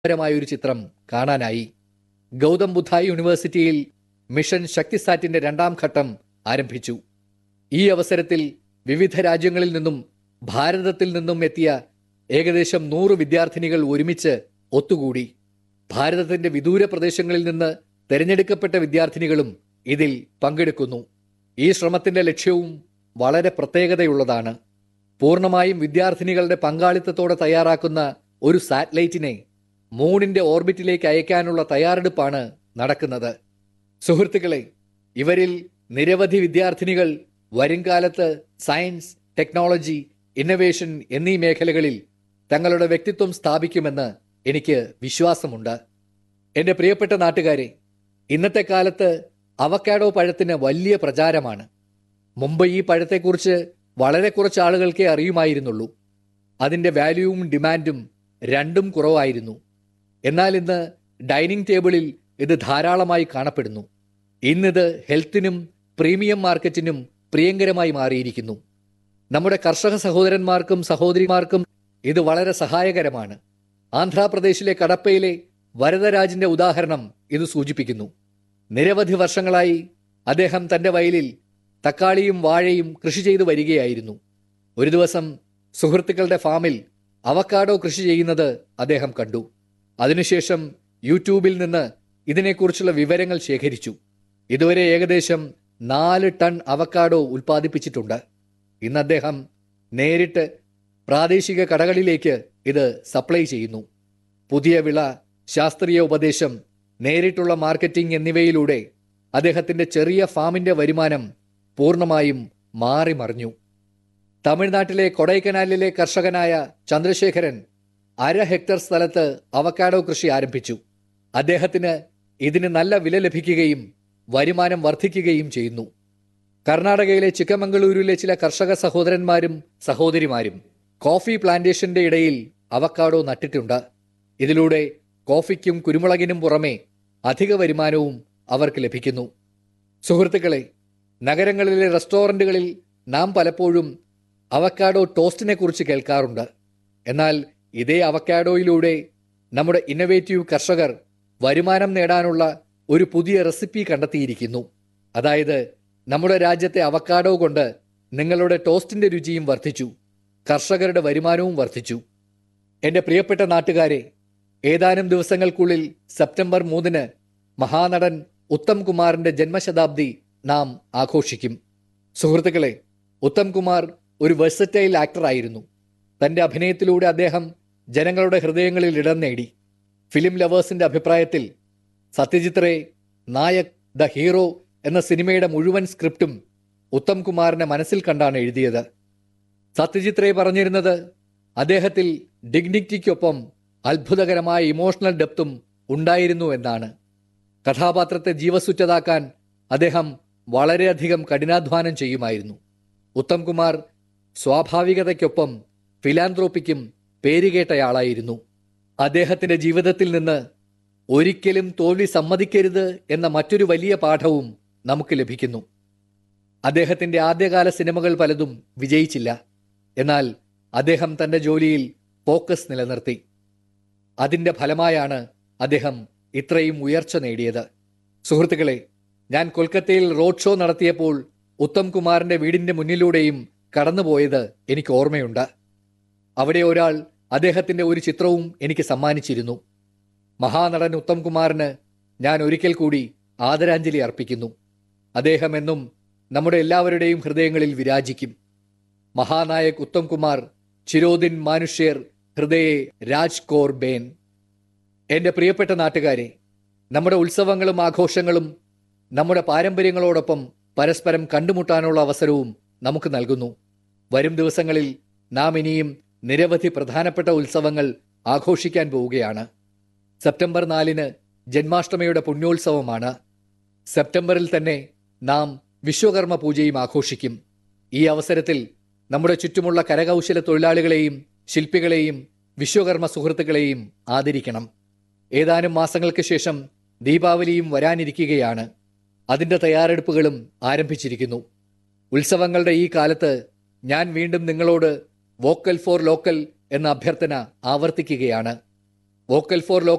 പരമായ ഒരു ചിത്രം കാണാനായി ഗൗതം ബുദ്ധ യൂണിവേഴ്സിറ്റിയിൽ മിഷൻ ശക്തിസാറ്റിന്റെ രണ്ടാം ഘട്ടം ആരംഭിച്ചു ഈ അവസരത്തിൽ വിവിധ രാജ്യങ്ങളിൽ നിന്നും ഭാരതത്തിൽ നിന്നും എത്തിയ ഏകദേശം നൂറ് വിദ്യാർത്ഥിനികൾ ഒരുമിച്ച് ഒത്തുകൂടി ഭാരതത്തിന്റെ വിദൂര പ്രദേശങ്ങളിൽ നിന്ന് തെരഞ്ഞെടുക്കപ്പെട്ട വിദ്യാർത്ഥിനികളും ഇതിൽ പങ്കെടുക്കുന്നു ഈ ശ്രമത്തിന്റെ ലക്ഷ്യവും വളരെ പ്രത്യേകതയുള്ളതാണ് പൂർണ്ണമായും വിദ്യാർത്ഥിനികളുടെ പങ്കാളിത്തത്തോടെ തയ്യാറാക്കുന്ന ഒരു സാറ്റലൈറ്റിനെ മൂണിന്റെ ഓർബിറ്റിലേക്ക് അയക്കാനുള്ള തയ്യാറെടുപ്പാണ് നടക്കുന്നത് സുഹൃത്തുക്കളെ ഇവരിൽ നിരവധി വിദ്യാർത്ഥിനികൾ വരുംകാലത്ത് സയൻസ് ടെക്നോളജി ഇന്നവേഷൻ എന്നീ മേഖലകളിൽ തങ്ങളുടെ വ്യക്തിത്വം സ്ഥാപിക്കുമെന്ന് എനിക്ക് വിശ്വാസമുണ്ട് എൻ്റെ പ്രിയപ്പെട്ട നാട്ടുകാരെ ഇന്നത്തെ കാലത്ത് അവക്കാഡോ പഴത്തിന് വലിയ പ്രചാരമാണ് മുമ്പ് ഈ പഴത്തെക്കുറിച്ച് വളരെ കുറച്ച് ആളുകൾക്കേ അറിയുമായിരുന്നുള്ളൂ അതിൻ്റെ വാല്യൂവും ഡിമാൻഡും രണ്ടും കുറവായിരുന്നു എന്നാൽ ഇന്ന് ഡൈനിങ് ടേബിളിൽ ഇത് ധാരാളമായി കാണപ്പെടുന്നു ഇന്നിത് ഹെൽത്തിനും പ്രീമിയം മാർക്കറ്റിനും പ്രിയങ്കരമായി മാറിയിരിക്കുന്നു നമ്മുടെ കർഷക സഹോദരന്മാർക്കും സഹോദരിമാർക്കും ഇത് വളരെ സഹായകരമാണ് ആന്ധ്രാപ്രദേശിലെ കടപ്പയിലെ വരദരാജിന്റെ ഉദാഹരണം ഇത് സൂചിപ്പിക്കുന്നു നിരവധി വർഷങ്ങളായി അദ്ദേഹം തന്റെ വയലിൽ തക്കാളിയും വാഴയും കൃഷി ചെയ്തു വരികയായിരുന്നു ഒരു ദിവസം സുഹൃത്തുക്കളുടെ ഫാമിൽ അവക്കാഡോ കൃഷി ചെയ്യുന്നത് അദ്ദേഹം കണ്ടു അതിനുശേഷം യൂട്യൂബിൽ നിന്ന് ഇതിനെക്കുറിച്ചുള്ള വിവരങ്ങൾ ശേഖരിച്ചു ഇതുവരെ ഏകദേശം നാല് ടൺ അവക്കാഡോ ഉൽപ്പാദിപ്പിച്ചിട്ടുണ്ട് ഇന്ന് അദ്ദേഹം നേരിട്ട് പ്രാദേശിക കടകളിലേക്ക് ഇത് സപ്ലൈ ചെയ്യുന്നു പുതിയ വിള ശാസ്ത്രീയ ഉപദേശം നേരിട്ടുള്ള മാർക്കറ്റിംഗ് എന്നിവയിലൂടെ അദ്ദേഹത്തിന്റെ ചെറിയ ഫാമിന്റെ വരുമാനം പൂർണ്ണമായും മാറി മറിഞ്ഞു തമിഴ്നാട്ടിലെ കൊടൈക്കനാലിലെ കർഷകനായ ചന്ദ്രശേഖരൻ അര ഹെക്ടർ സ്ഥലത്ത് അവക്കാഡോ കൃഷി ആരംഭിച്ചു അദ്ദേഹത്തിന് ഇതിന് നല്ല വില ലഭിക്കുകയും വരുമാനം വർദ്ധിക്കുകയും ചെയ്യുന്നു കർണാടകയിലെ ചിക്കമംഗളൂരുവിലെ ചില കർഷക സഹോദരന്മാരും സഹോദരിമാരും കോഫി പ്ലാന്റേഷന്റെ ഇടയിൽ അവക്കാഡോ നട്ടിട്ടുണ്ട് ഇതിലൂടെ കോഫിക്കും കുരുമുളകിനും പുറമെ അധിക വരുമാനവും അവർക്ക് ലഭിക്കുന്നു സുഹൃത്തുക്കളെ നഗരങ്ങളിലെ റെസ്റ്റോറന്റുകളിൽ നാം പലപ്പോഴും അവക്കാഡോ ടോസ്റ്റിനെ കുറിച്ച് കേൾക്കാറുണ്ട് എന്നാൽ ഇതേ അവക്കാഡോയിലൂടെ നമ്മുടെ ഇന്നവേറ്റീവ് കർഷകർ വരുമാനം നേടാനുള്ള ഒരു പുതിയ റെസിപ്പി കണ്ടെത്തിയിരിക്കുന്നു അതായത് നമ്മുടെ രാജ്യത്തെ അവക്കാഡോ കൊണ്ട് നിങ്ങളുടെ ടോസ്റ്റിന്റെ രുചിയും വർദ്ധിച്ചു കർഷകരുടെ വരുമാനവും വർദ്ധിച്ചു എൻ്റെ പ്രിയപ്പെട്ട നാട്ടുകാരെ ഏതാനും ദിവസങ്ങൾക്കുള്ളിൽ സെപ്റ്റംബർ മൂന്നിന് മഹാനടൻ ഉത്തം കുമാറിന്റെ ജന്മശതാബ്ദി നാം ആഘോഷിക്കും സുഹൃത്തുക്കളെ ഉത്തം കുമാർ ഒരു വെഴ്സറ്റൈൽ ആക്ടർ ആയിരുന്നു തന്റെ അഭിനയത്തിലൂടെ അദ്ദേഹം ജനങ്ങളുടെ ഹൃദയങ്ങളിൽ ഇടം നേടി ഫിലിം ലവേഴ്സിന്റെ അഭിപ്രായത്തിൽ സത്യജിത് റേ നായക് ദ ഹീറോ എന്ന സിനിമയുടെ മുഴുവൻ സ്ക്രിപ്റ്റും ഉത്തം കുമാറിനെ മനസ്സിൽ കണ്ടാണ് എഴുതിയത് സത്യജിത് റേ പറഞ്ഞിരുന്നത് അദ്ദേഹത്തിൽ ഡിഗ്നിറ്റിക്കൊപ്പം അത്ഭുതകരമായ ഇമോഷണൽ ഡെപ്തും ഉണ്ടായിരുന്നു എന്നാണ് കഥാപാത്രത്തെ ജീവസുറ്റതാക്കാൻ അദ്ദേഹം വളരെയധികം കഠിനാധ്വാനം ചെയ്യുമായിരുന്നു ഉത്തം കുമാർ സ്വാഭാവികതയ്ക്കൊപ്പം ഫിലാന്ത്രോപ്പിക്കും പേരുകേട്ടയാളായിരുന്നു അദ്ദേഹത്തിന്റെ ജീവിതത്തിൽ നിന്ന് ഒരിക്കലും തോൽവി സമ്മതിക്കരുത് എന്ന മറ്റൊരു വലിയ പാഠവും നമുക്ക് ലഭിക്കുന്നു അദ്ദേഹത്തിന്റെ ആദ്യകാല സിനിമകൾ പലതും വിജയിച്ചില്ല എന്നാൽ അദ്ദേഹം തന്റെ ജോലിയിൽ ഫോക്കസ് നിലനിർത്തി അതിന്റെ ഫലമായാണ് അദ്ദേഹം ഇത്രയും ഉയർച്ച നേടിയത് സുഹൃത്തുക്കളെ ഞാൻ കൊൽക്കത്തയിൽ റോഡ് ഷോ നടത്തിയപ്പോൾ ഉത്തം കുമാറിന്റെ വീടിന്റെ മുന്നിലൂടെയും കടന്നുപോയത് എനിക്ക് ഓർമ്മയുണ്ട് അവിടെ ഒരാൾ അദ്ദേഹത്തിന്റെ ഒരു ചിത്രവും എനിക്ക് സമ്മാനിച്ചിരുന്നു മഹാനടൻ ഉത്തം കുമാറിന് ഞാൻ ഒരിക്കൽ കൂടി ആദരാഞ്ജലി അർപ്പിക്കുന്നു അദ്ദേഹം എന്നും നമ്മുടെ എല്ലാവരുടെയും ഹൃദയങ്ങളിൽ വിരാജിക്കും മഹാനായക് ഉത്തം കുമാർ ചിരോദിൻ മാനുഷ്യർ ഹൃദയെ രാജ് കോർ ബേൻ എൻ്റെ പ്രിയപ്പെട്ട നാട്ടുകാരെ നമ്മുടെ ഉത്സവങ്ങളും ആഘോഷങ്ങളും നമ്മുടെ പാരമ്പര്യങ്ങളോടൊപ്പം പരസ്പരം കണ്ടുമുട്ടാനുള്ള അവസരവും നമുക്ക് നൽകുന്നു വരും ദിവസങ്ങളിൽ നാം ഇനിയും നിരവധി പ്രധാനപ്പെട്ട ഉത്സവങ്ങൾ ആഘോഷിക്കാൻ പോവുകയാണ് സെപ്റ്റംബർ നാലിന് ജന്മാഷ്ടമിയുടെ പുണ്യോത്സവമാണ് സെപ്റ്റംബറിൽ തന്നെ നാം വിശ്വകർമ്മ പൂജയും ആഘോഷിക്കും ഈ അവസരത്തിൽ നമ്മുടെ ചുറ്റുമുള്ള കരകൗശല തൊഴിലാളികളെയും ശില്പികളെയും വിശ്വകർമ്മ സുഹൃത്തുക്കളെയും ആദരിക്കണം ഏതാനും മാസങ്ങൾക്ക് ശേഷം ദീപാവലിയും വരാനിരിക്കുകയാണ് അതിന്റെ തയ്യാറെടുപ്പുകളും ആരംഭിച്ചിരിക്കുന്നു ഉത്സവങ്ങളുടെ ഈ കാലത്ത് ഞാൻ വീണ്ടും നിങ്ങളോട് വോക്കൽ ഫോർ ലോക്കൽ എന്ന അഭ്യർത്ഥന ആവർത്തിക്കുകയാണ് വോക്കൽ ഫോർ ലോക്കൽ